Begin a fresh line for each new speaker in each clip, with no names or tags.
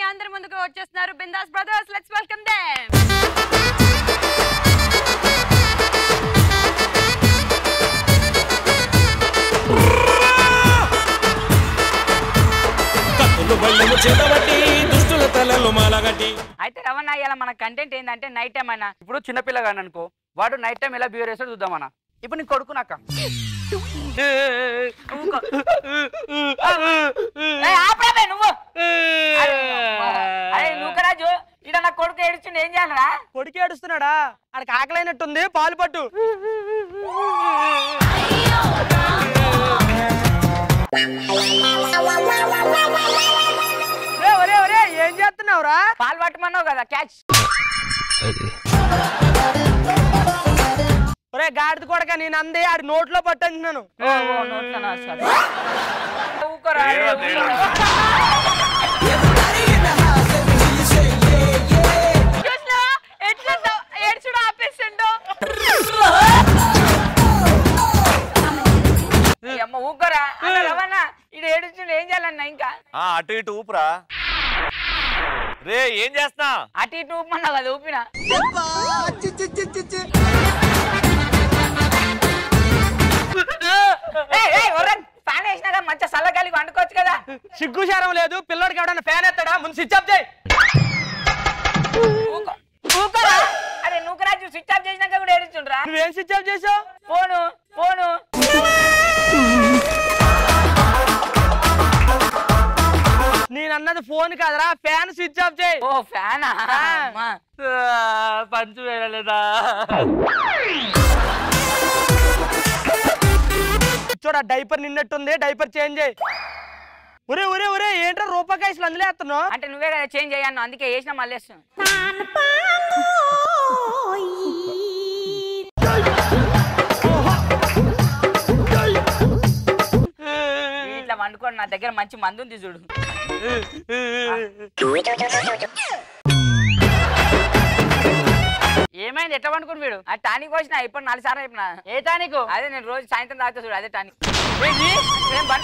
అందరి ముందుకు వచ్చేస్తున్నారు Bindaas brothers let's welcome them
కత్తులు బల్లెము చేతబట్టి దుష్టుల తలలు మాలగట్టి
అయితే రవణ ఇలా మన కంటెంట్ ఏంటంటే నైట్ టైం అన్న ఇప్పుడు చిన్నపిల్లగాని అనుకో వాడు నైట్ టైం ఎలా బిహేవ్ చేస్తాడు చూద్దామన్న ఇప్పుడు నీ కొడుకు నాక నువ్వు అరే, అరే నూకరాజు ఇడ నా కొడుకు ఏడుచుండి ఏం చేయాలరా
కొడుకు ఏడుస్తున్నాడా ఆడికి ఆకలైనట్టుంది పాలు పట్టు ఒరే, ఒరే, ఒరే, ఏం చేస్తున్నావురా
పాలు పట్టమన్నావు కదా క్యాచ్
ఒరే గాడిద కొడక నేను అందే ఆడి నోట్లో పట్టంటున్నాను
ఓ, ఓ, నోట్లోనా? సరే. ఊరుకోరా,
తేడా,
ఊరుకోరా.
చూసినా ఎట్లా ఏడ్చుడు ఆపేసిండు
ఈ అమ్మ ఊరుకోరా అన్న రవణ ఇడు ఏడుచుండి ఏం చేయాలన్నా ఇంకా
ఆ అటు ఇటు ఊపురా రే ఏం చేస్తా
అటు ఇటు ఊపమన్నావు కదా ఊపిన ఏయ్, ఏయ్, ఒరేయ్, ఫ్యాన్ వేసినాక మంచిగా చల్లగాలి వండుకోవచ్చు కదా
సిగ్గు శారం లేదు పిల్లోడికి ఎవడన్నా ఫ్యాన్ ఎత్తాడా ముందు స్విచ్ ఆఫ్ చేయి
ఊకో ఊకోరా అరే నూకరాజు స్విచ్ ఆఫ్ చేసినాక కూడా ఏడుచుండ్రా
నువ్వేం స్విచ్ ఆఫ్ చేసావు
ఫోను ఫోను
నేను అన్నది ఫోన్ కాదురా ఫ్యాన్ స్విచ్ ఆఫ్ చేయి
ఓ ఫ్యానా
ఆ.
పంచు వేయలేదా
చూడ డైపర్ నిన్నట్టుంది డైపర్ చేంజ్ చేయి ఒరే ఒరే ఒరే ఏంట్రా రూపాయలు అందులో వేస్తున్నావు
అంటే నువ్వే కదా చేంజ్ అయ్యాను అందుకే వేసిన మళ్ళీ వేస్తున్నా. వీడు ఇట్లా వండుకోండి నా దగ్గర మంచి మందు ఉంది చూడు ఏమైంది ఎట్లా వండుకుని వీడు ఆ టానిక్ వచ్చిన ఇప్పుడు నాలుగు సార్లు అయిపోయినా ఏ టానిక్ అదే నేను రోజు సాయంత్రం తాగుతా చూడు అదే టానిక్ ఏంటి? ఏం బండ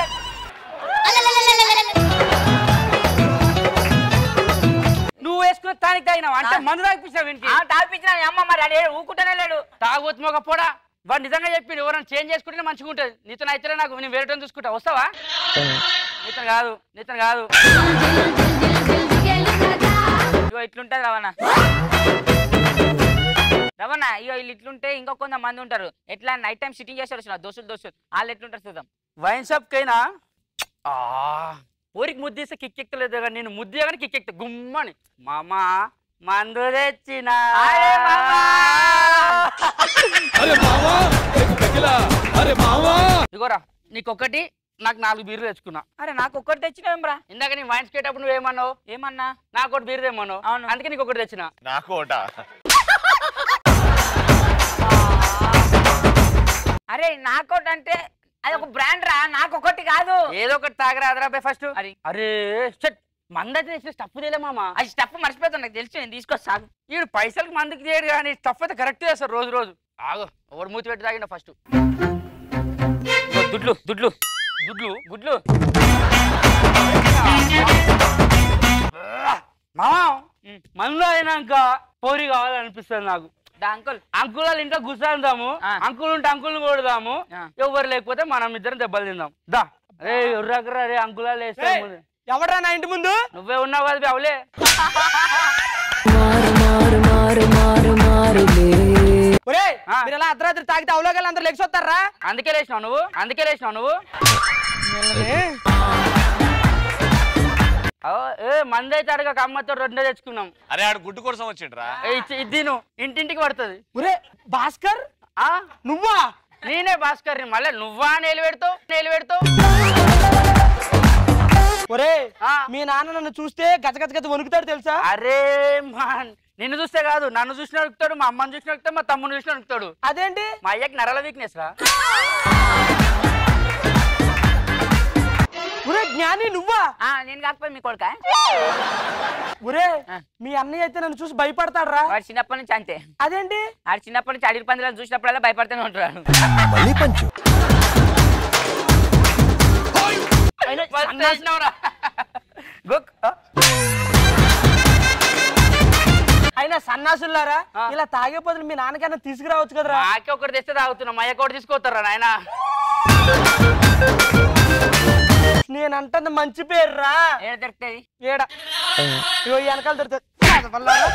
నువ్వు వేసుకున్న తానికి తాగినావు అంటే మందు తాగిపించావు వీనికి
ఆ, తాగిపించిన మీ అమ్మ మరి అడే ఊకుంటూనే లేడు
తాగొచ్చు మొగ పోడా వాడు నిజంగా చెప్పి ఎవరైనా చేంజ్ చేసుకుంటే మంచిగా ఉంటుంది నీతో అయితే నాకు నేను వేరే చూసుకుంటా వస్తావా నీతో కాదు నీతో కాదు
ఇగో ఇట్లుంటది రవణ రవణ ఇగో వీళ్ళు ఇట్లుంటే ఇంకో కొంత మంది ఉంటారు ఎట్లా నైట్ టైం సిట్టింగ్ చేస్తారు వచ్చిన దోస్తులు దోస్తులు వాళ్ళు ఎట్లుంటారు చూద్దాం
వైన్ షాప్ కైనా ఊరికి ముద్దేస్తే కిక్ ఎక్కలేదు కానీ నేను ముద్దే కానీ కిక్ ఎక్కుతా గుమ్మని మామా మందు తెచ్చిన
అరే మామా!
ఇగోరా నీకొకటి నాకు నాలుగు బీర్లు తెచ్చుకున్నా
అరే నాకు ఒక్కటి తెచ్చినావేం రా
ఇందాక నీ వైన్స్ కేటప్పుడు నువ్వేమన్నావు
ఏమన్నా
నాకు ఒకటి బీర్ తెమ్మన్నావు
అవును.
అందుకే నీకు ఒకటి తెచ్చిన
నాకు ఓట
అరే నాకోటి అంటే అది ఒక బ్రాండ్ రా నాకు ఒకటి కాదు
ఏదో ఒకటి తాగరా అదరా ఫస్ట్
అరే
అరే షట్ మందైతే తెచ్చిన స్టఫ్ తేలే మామ
అది స్టెప్ మర్చిపోతాను నాకు తెలుసు నేను తీసుకొస్తాను
ఈడు పైసలకి మందుకి చేయడు కానీ స్టఫ్ అయితే కరెక్ట్ చేస్తారు రోజు రోజు ఆగు ఎవరు మూతి పెట్టి తాగిన ఫస్ట్ దుడ్లు దుడ్లు దుడ్లు గుడ్లు మామ మందు అయినాక పోరి కావాలనిపిస్తుంది నాకు
దా అంకుల్
అంకుల్ ఇంట్లో గుసాందాము
ఆ.
అంకుల్ ఉంటే అంకుల్ కొడదాము
ఆ.
ఎవరు లేకపోతే మనం ఇద్దరం దెబ్బలు తిందాం దా రే ఎర్రకరా రే అంకులాలు వేస్తే
ఏయ్, ఎవడ్రా నా ఇంటి ముందు
నువ్వే ఉన్నావు కదా అవలే
ఒరే
ఆ.
మీరు ఇలా అర్ధరాత్రి తాగితే అవలోకాలు అందరూ లెగ్స్ వస్తారా
అందుకే లేచినావు నువ్వు అందుకే లేచినావు నువ్వు ఓ, ఏ మంది అయితే అడగక అమ్మతో రెండో తెచ్చుకున్నాం
అరే ఆడు గుడ్డు కోసం వచ్చిండ్రా
ఏ, ఇచ్చి- ఇది తిను ఇంటింటికి పడుతుంది
ఒరే భాస్కర్
ఆ
నువ్వా
నేనే భాస్కర్ మళ్ళీ నువ్వా నేలు పెడతావు నేలు పెడతావు
ఒరే
ఆ.
మీ నాన్న నన్ను చూస్తే గజ గజ గజ వణుకుతాడు తెలుసా
అరే మాన్ నిన్ను చూస్తే కాదు నన్ను చూసిన అడుగుతాడు మా అమ్మని చూసిన అడుగుతాడు మా తమ్ముని చూసిన అడుగుతాడు
అదేంటి
మా అయ్యకి నరల వీక్నెస్ రా
ఒరే జ్ఞాని నువ్వా
ఆ, నేను కాకపోతే మీ కొడుక
ఒరే
ఆ.
మీ అన్నయ్య అయితే నన్ను చూసి భయపడతాడ్రా
వాడు చిన్నప్పటి నుంచి అంతే
అదేంటి
ఆడు చిన్నప్పటి నుంచి అడిగి పందులను చూసినప్పుడల్లా భయపడుతూనే ఉంటాడు
సన్నాసినవురా. గుక్. ఆ?
ఒరే సన్నాసులారా
ఆ.
ఇలా తాగే బదులు మీ నాన్నకైనా తీసుకురావచ్చు కదరా
నాకే ఒకటి తెస్తే తాగుతున్నా మా అయ్యకి ఒకటి తీసుకొస్తారా నాయన
నేను అంటుంది మంచి పేరు రా
ఏడ దొరుకుతుంది
ఏడ ఇగో ఈ వెనకాల దొరుకుతుంది కాదు వల్లారా?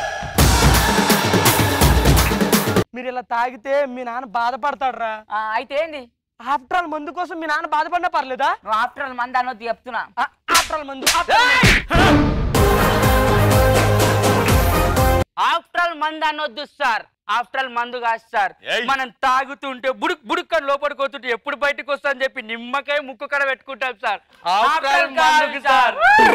మీరు ఇలా తాగితే మీ నాన్న బాధపడతాడు రా
ఆ, అయితే ఏంది
ఆఫ్టర్ ఆల్ మందు కోసం మీ నాన్న బాధపడినా పర్లేదా
నువ్వు ఆఫ్టర్ ఆల్ మంది అనొద్దు చెప్తున్నా
ఆఫ్టర్ ఆల్ మందు after all మందు.
ఆఫ్టర్ ఆల్ మందు అనొద్దు సార్ ఆఫ్టర్ ఆల్ మందు కాదు సార్
ఏయ్.
మనం తాగుతుంటే బుడుక్ బుడుక్ అని లోపలికి వస్తుంటే ఎప్పుడు బయటకు వస్తా అని చెప్పి నిమ్మకాయ ముక్కు కడ పెట్టుకుంటాం సార్
After all
కాదు
మందుకి సార్.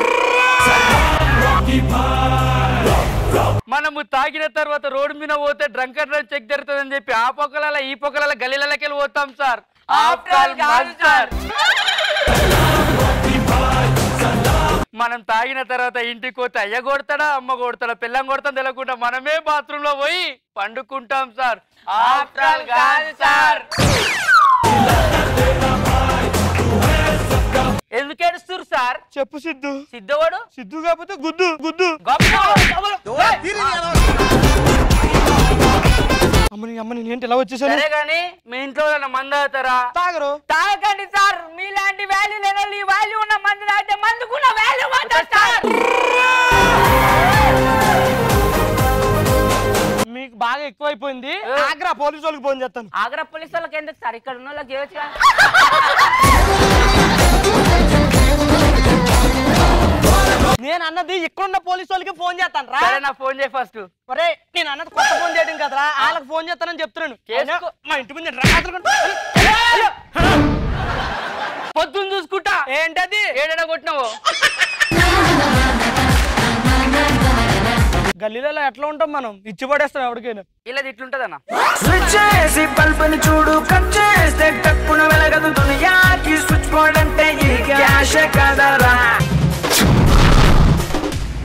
మనము తాగిన తర్వాత రోడ్డు మీద పోతే డ్రంక్ అండ్ డ్రైవ్ చెక్ జరుగుతుందని చెప్పి ఆ పొక్కల ఈ పొక్కల గలీలకి వెళ్ళి పోతాం సార్
After all కాదు సార్.
మనం తాగిన తర్వాత ఇంటికి పోతే అయ్య కొడతాడా అమ్మ కొడతాడా పిల్లం కొడతాం తెలియకుండా మనమే బాత్రూమ్ లో పోయి పండుకుంటాం సార్
After all కాదు సార్.
ఎందుకు ఏడుస్తున్నారు సార్
చెప్పు సిద్ధు
సిద్ధవాడు
సిద్ధు కాకపోతే గుద్దు గుద్దు
గొప్ప
అమ్మని అమ్మని ఏంటి ఇలా వచ్చేసాను
సరే గాని మీ ఇంట్లో ఏదైనా మందు అవుతారా
తాగరు
తాగండి సార్ మీలాంటి వాల్యూ లేని వాళ్ళు ఈ వాల్యూ ఉన్న మంది తాగితే మందుకున్న వాల్యూ పోతుంది సార్
మీకు బాగా ఎక్కువైపోయింది ఆగ్రా పోలీసు వాళ్ళకి ఫోన్ చేస్తాను
ఆగ్రా పోలీసు వాళ్ళకి ఎందుకు సార్ ఇక్కడ ఉన్న వాళ్ళకి చేయొచ్చు కదా.
నేను అన్నది ఇక్కడున్న పోలీసు వాళ్ళకి ఫోన్ చేస్తాను రా
సరే నా ఫోన్ చేయి ఫస్ట్
ఒరే నేను అన్నది కొత్త ఫోన్ చేయడం కదరా వాళ్ళకి ఫోన్ చేస్తానని చెప్తున్నాను
చేసుకో.
అయినా మా ఇంటి ముందు రా అసలు- హలో.
పొద్దున్న చూసుకుంటా
ఏంటది
ఏడైనా కొట్టినావు
గల్లీలలో ఎట్లా ఉంటాం మనం ఇచ్చి పడేస్తాం ఎవరికైనా
ఇలా ఇట్లుంటదన్న
స్విచ్ చేసి బల్బుని చూడు కట్ చేస్తే టక్కున వెలగదు దునియా